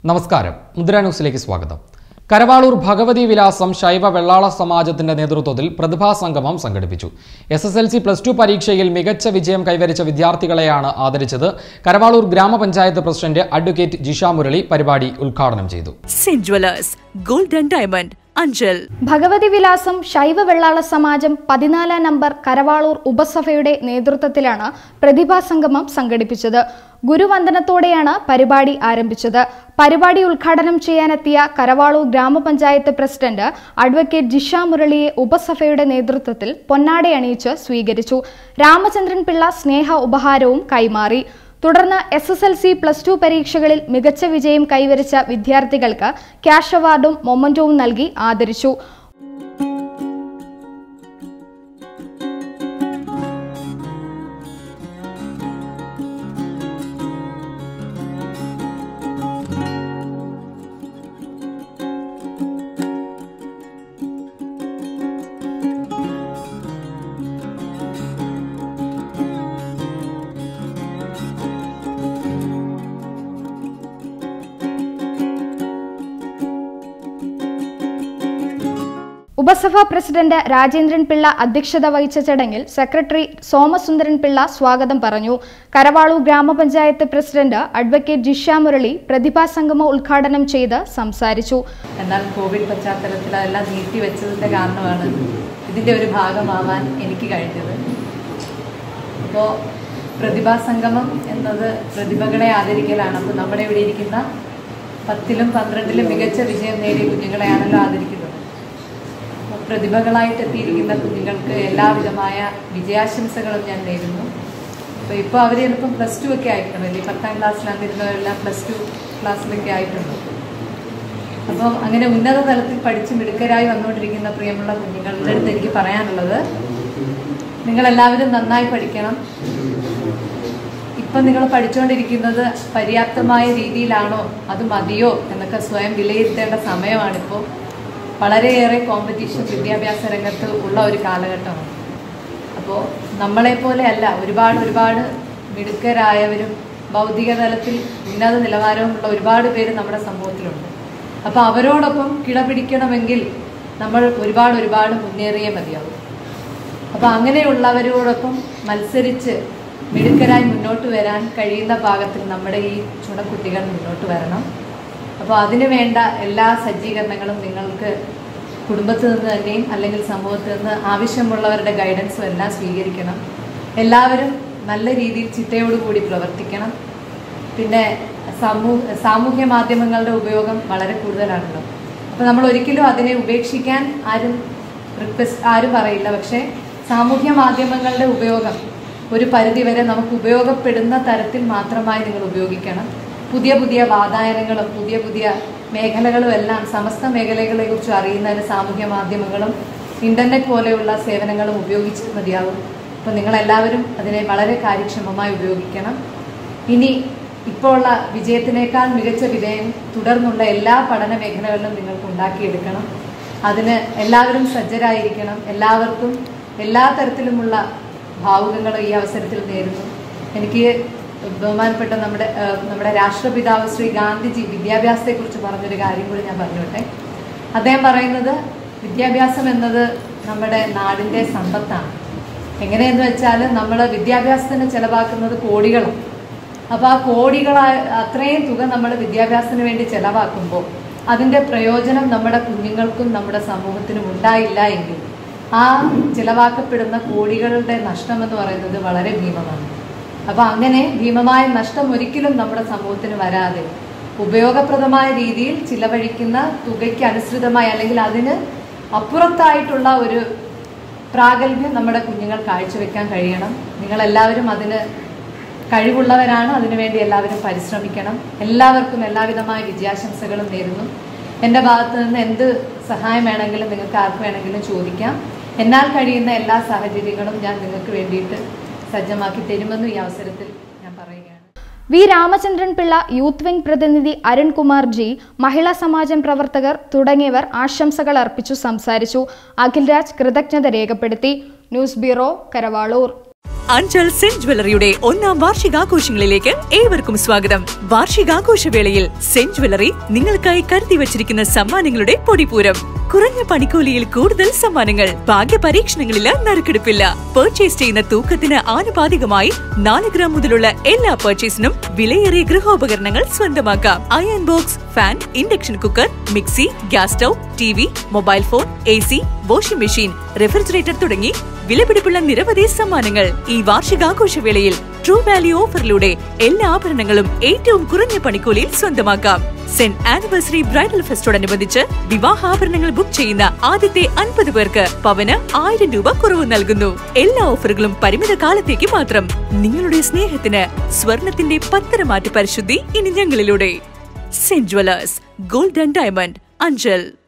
നമസ്കാരം മുദ്ര ന്യൂസിലേക്ക് സ്വാഗതം കരവാളൂർ ഭഗവതി വിലാസം ശൈവ വെള്ളാള സമാജത്തിന്റെ നേതൃത്വത്തിൽ പ്രതിഭാ സംഗമം സംഘടിപ്പിച്ചു S S L C plus two പരീക്ഷയിൽ മികച്ച വിജയം കൈവരിച്ച വിദ്യാർത്ഥികളെയാണ് ആദരിച്ചത് കരവാളൂർ ഗ്രാമപഞ്ചായത്ത് പ്രസിഡന്റ് അഡ്വക്കേറ്റ് ജിഷ മുരളി പരിപാടി ഉദ്ഘാടനം ചെയ്തു Saint jewellers gold and diamond Anchal Bhagavathi Vilasam Saiva വെള്ളാള സമാജം പതിനാലാം നമ്പർ കരവാളൂർ ഉപസഭയുടെ നേതൃത്വത്തിലാണ് പ്രതിഭാ സംഗമം സംഘടിപ്പിച്ചത് ഗുരുവന്ദനത്തോടെയാണ് പരിപാടി ആരംഭിച്ചത് പരിപാടി ഉദ്ഘാടനം ചെയ്യാനെത്തിയ കരവാളൂർ ഗ്രാമപഞ്ചായത്ത് പ്രസിഡന്റ് അഡ്വക്കേറ്റ് ജിഷ മുരളിയെ ഉപസഭയുടെ നേതൃത്വത്തിൽ പൊന്നാടയണിയിച്ച് സ്വീകരിച്ചു രാമചന്ദ്രൻ പിള്ള സ്നേഹ ഉപഹാരവും കൈമാറി തുടർന്ന് S S L C plus two പരീക്ഷകളിൽ മികച്ച വിജയം കൈവരിച്ച വിദ്യാർത്ഥികൾക്ക് ക്യാഷ് അവാർഡും മൊമന്റവും നൽകി ആദരിച്ചു ഉപസഭാ പ്രസിഡന്റ് രാജേന്ദ്രൻ പിള്ള അധ്യക്ഷത വഹിച്ച ചടങ്ങിൽ സെക്രട്ടറി സോമസുന്ദരൻ പിള്ള സ്വാഗതം പറഞ്ഞു കരവാളൂർ ഗ്രാമപഞ്ചായത്ത് പ്രസിഡന്റ് അഡ്വക്കേറ്റ് ജിഷ മുരളി പ്രതിഭാ സംഗമം ഉദ്ഘാടനം ചെയ്ത് സംസാരിച്ചു എന്നാൽ കോവിഡ് പശ്ചാത്തലത്തിൽ അതെല്ലാം നീട്ടിവെച്ചതിൻ്റെ കാരണമാണ് ഇതിൻ്റെ ഒരു ഭാഗമാവാൻ എനിക്ക് കഴിഞ്ഞത് അപ്പോൾ പ്രതിഭാ സംഗമം എന്നത് പ്രതിഭകളെ ആദരിക്കലാണ് അപ്പോൾ നമ്മുടെ ഇവിടെ ഇരിക്കുന്ന പത്തിലും പന്ത്രണ്ടിലും മികച്ച വിജയം നേടിയ കുഞ്ഞുങ്ങളെയാണല്ലോ ആദരിക്കുന്നത് അപ്പോൾ പ്രതിഭകളായിട്ട് എത്തിയിരിക്കുന്ന കുഞ്ഞുങ്ങൾക്ക് എല്ലാവിധമായ വിജയാശംസകളും ഞാൻ നേരുന്നു അപ്പോൾ ഇപ്പോൾ അവർ ചിലപ്പം പ്ലസ് ടു ഒക്കെ ആയിട്ടുണ്ടല്ലേ പത്താം ക്ലാസ്സിലാന്നിരുന്നവരെല്ലാം പ്ലസ് ടു ക്ലാസ്സിലൊക്കെ ആയിട്ടുണ്ട് അപ്പോൾ അങ്ങനെ ഉന്നത തലത്തിൽ പഠിച്ച് മിടുക്കരായി വന്നുകൊണ്ടിരിക്കുന്ന പ്രിയമുള്ള കുഞ്ഞുങ്ങളുടെ അടുത്ത് എനിക്ക് പറയാനുള്ളത് നിങ്ങളെല്ലാവരും നന്നായി പഠിക്കണം ഇപ്പം നിങ്ങൾ പഠിച്ചുകൊണ്ടിരിക്കുന്നത് പര്യാപ്തമായ രീതിയിലാണോ അത് മതിയോ എന്നൊക്കെ സ്വയം വിലയിരുത്തേണ്ട സമയമാണിപ്പോൾ വളരെയേറെ കോമ്പറ്റീഷൻ വിദ്യാഭ്യാസ രംഗത്ത് ഉള്ള ഒരു കാലഘട്ടമാണ് അപ്പോൾ നമ്മളെപ്പോലെ അല്ല ഒരുപാട് ഒരുപാട് മിടുക്കരായവരും ഭൗതിക തലത്തിൽ ഉന്നത നിലവാരവുമുള്ള ഒരുപാട് പേര് നമ്മുടെ സമൂഹത്തിലുണ്ട് അപ്പോൾ അവരോടൊപ്പം കിടപിടിക്കണമെങ്കിൽ നമ്മൾ ഒരുപാട് ഒരുപാട് മുന്നേറിയേ മതിയാവും അപ്പോൾ അങ്ങനെയുള്ളവരോടൊപ്പം മത്സരിച്ച് മിടുക്കരായി മുന്നോട്ട് വരാൻ കഴിയുന്ന പാകത്തിൽ നമ്മുടെ ഈ ചുണക്കുട്ടികൾ മുന്നോട്ട് വരണം അപ്പോൾ അതിനു വേണ്ട എല്ലാ സജ്ജീകരണങ്ങളും നിങ്ങൾക്ക് കുടുംബത്തിൽ നിന്ന് തന്നെയും അല്ലെങ്കിൽ സമൂഹത്തിൽ നിന്ന് ആവശ്യമുള്ളവരുടെ ഗൈഡൻസും എല്ലാം സ്വീകരിക്കണം എല്ലാവരും നല്ല രീതിയിൽ ചിട്ടയോടുകൂടി പ്രവർത്തിക്കണം പിന്നെ സമൂഹ സാമൂഹ്യ മാധ്യമങ്ങളുടെ ഉപയോഗം വളരെ കൂടുതലാണല്ലോ അപ്പോൾ നമ്മൾ ഒരിക്കലും അതിനെ ഉപേക്ഷിക്കാൻ ആരും റിക്വസ്റ്റ് ആരും പറയില്ല പക്ഷേ സാമൂഹ്യ മാധ്യമങ്ങളുടെ ഉപയോഗം ഒരു പരിധിവരെ നമുക്ക് ഉപയോഗപ്പെടുന്ന തരത്തിൽ മാത്രമായി നിങ്ങൾ ഉപയോഗിക്കണം പുതിയ പുതിയ വാതായനങ്ങളും പുതിയ പുതിയ മേഖലകളും എല്ലാം സമസ്ത മേഖലകളെ കുറിച്ച് അറിയുന്നതിന് സാമൂഹ്യ മാധ്യമങ്ങളും ഇന്റർനെറ്റ് പോലെയുള്ള സേവനങ്ങളും ഉപയോഗിച്ച് മതിയാവും അപ്പോൾ നിങ്ങളെല്ലാവരും അതിനെ വളരെ കാര്യക്ഷമമായി ഉപയോഗിക്കണം ഇനി ഇപ്പോൾ ഉള്ള വിജയത്തിനേക്കാൾ മികച്ച വിജയം തുടർന്നുള്ള എല്ലാ പഠന മേഖലകളിലും നിങ്ങൾക്ക് ഉണ്ടാക്കിയെടുക്കണം അതിന് എല്ലാവരും സജ്ജരായിരിക്കണം എല്ലാവർക്കും എല്ലാ തരത്തിലുമുള്ള ഭാവുകങ്ങൾ ഈ അവസരത്തിൽ നേരുന്നു എനിക്ക് ബഹുമാനപ്പെട്ട നമ്മുടെ ആ, നമ്മുടെ രാഷ്ട്രപിതാവ് ശ്രീ ഗാന്ധിജി വിദ്യാഭ്യാസത്തെക്കുറിച്ച് പറഞ്ഞൊരു കാര്യം കൂടി ഞാൻ പറഞ്ഞോട്ടെ അദ്ദേഹം പറയുന്നത് വിദ്യാഭ്യാസം എന്നത് നമ്മുടെ നാടിൻ്റെ സമ്പത്താണ് എങ്ങനെയെന്ന് വെച്ചാൽ നമ്മൾ വിദ്യാഭ്യാസത്തിന് ചെലവാക്കുന്നത് കോടികളാണ് അപ്പോൾ ആ കോടികളായ അത്രയും തുക നമ്മൾ വിദ്യാഭ്യാസത്തിന് വേണ്ടി ചെലവാക്കുമ്പോൾ അതിൻ്റെ പ്രയോജനം നമ്മുടെ കുഞ്ഞുങ്ങൾക്കും നമ്മുടെ സമൂഹത്തിനും ഉണ്ടായില്ല എങ്കിൽ ആ ചിലവാക്കപ്പെടുന്ന കോടികളുടെ നഷ്ടം എന്ന് പറയുന്നത് വളരെ ഭീമമാണ് അപ്പോൾ അങ്ങനെ ഭീമമായ നഷ്ടം ഒരിക്കലും നമ്മുടെ സമൂഹത്തിന് വരാതെ ഉപയോഗപ്രദമായ രീതിയിൽ ചിലവഴിക്കുന്ന തുകയ്ക്ക് അനുസൃതമായി അല്ലെങ്കിൽ അതിന് അപ്പുറത്തായിട്ടുള്ള ഒരു പ്രാഗൽഭ്യം നമ്മുടെ കുഞ്ഞുങ്ങൾ കാഴ്ചവെക്കാൻ കഴിയണം നിങ്ങളെല്ലാവരും അതിന് കഴിവുള്ളവരാണ് അതിനുവേണ്ടി എല്ലാവരും പരിശ്രമിക്കണം എല്ലാവർക്കും എല്ലാവിധമായ വിജയാശംസകളും നേരുന്നു എൻ്റെ ഭാഗത്ത് നിന്ന് എന്ത് സഹായം വേണമെങ്കിലും നിങ്ങൾക്ക് ആർക്ക് വേണമെങ്കിലും ചോദിക്കാം എന്നാൽ കഴിയുന്ന എല്ലാ സാഹചര്യങ്ങളും ഞാൻ നിങ്ങൾക്ക് വേണ്ടിയിട്ട് സജ്ജമാക്കി തരുമെന്നും ഈ അവസരത്തിൽ ഞാൻ പറയുകയാണ് V Ramachandran Pillai youth wing പ്രതിനിധി അരുൺകുമാർ ജി മഹിളാ സമാജം പ്രവർത്തകർ തുടങ്ങിയവർ ആശംസകൾ അർപ്പിച്ചു സംസാരിച്ചു അഖിൽരാജ് കൃതജ്ഞത രേഖപ്പെടുത്തി news bureau Karavaloor Anchal Saint ജ്വല്ലറിയുടെ ഒന്നാം വാർഷികാഘോഷങ്ങളിലേക്ക് ഏവർക്കും സ്വാഗതം വാർഷികാഘോഷവേളയിൽ സെന്റ് ജ്വല്ലറി നിങ്ങൾക്കായി കരുതി വച്ചിരിക്കുന്ന സമ്മാനങ്ങളുടെ പൊടിപൂരം കുറഞ്ഞ പണിക്കൂലിയിൽ കൂടുതൽ സമ്മാനങ്ങൾ ഭാഗ്യ പരീക്ഷണങ്ങളില്ല നറുക്കെടുപ്പില്ല പർച്ചേസ് ചെയ്യുന്ന തൂക്കത്തിന് ആനുപാതികമായി നാല് ഗ്രാം മുതലുള്ള എല്ലാ പർച്ചേസിനും വിലയേറിയ ഗൃഹോപകരണങ്ങൾ സ്വന്തമാക്കാം iron box fan induction cooker mixie gas stove T V mobile phone A C washing machine refrigerator തുടങ്ങി വിലപിടിപ്പുള്ള നിരവധി സമ്മാനങ്ങൾ ഈ വാർഷികാഘോഷവേളയിൽ ട്രൂ വാല്യൂ ഓഫറിലൂടെ എല്ലാ ആഭരണങ്ങളും ഏറ്റവും കുറഞ്ഞ പണിക്കൂലിയിൽ സ്വന്തമാക്കാം സെന്റ് ആനിവേഴ്സറി ബ്രൈഡൽ ഫെസ്റ്റോടനുബന്ധിച്ച് വിവാഹാഭരണങ്ങൾ ബുക്ക് ചെയ്യുന്ന ആദ്യത്തെ അൻപത് പേർക്ക് പവന് ആയിരം രൂപ കുറവ് നൽകുന്നു എല്ലാ ഓഫറുകളും പരിമിത കാലത്തേക്ക് മാത്രം നിങ്ങളുടെ സ്നേഹത്തിന് സ്വർണത്തിന്റെ പത്തരമാറ്റ് പരിശുദ്ധി ഇനി ഞങ്ങളിലൂടെ saint jewellers gold and diamond Anchal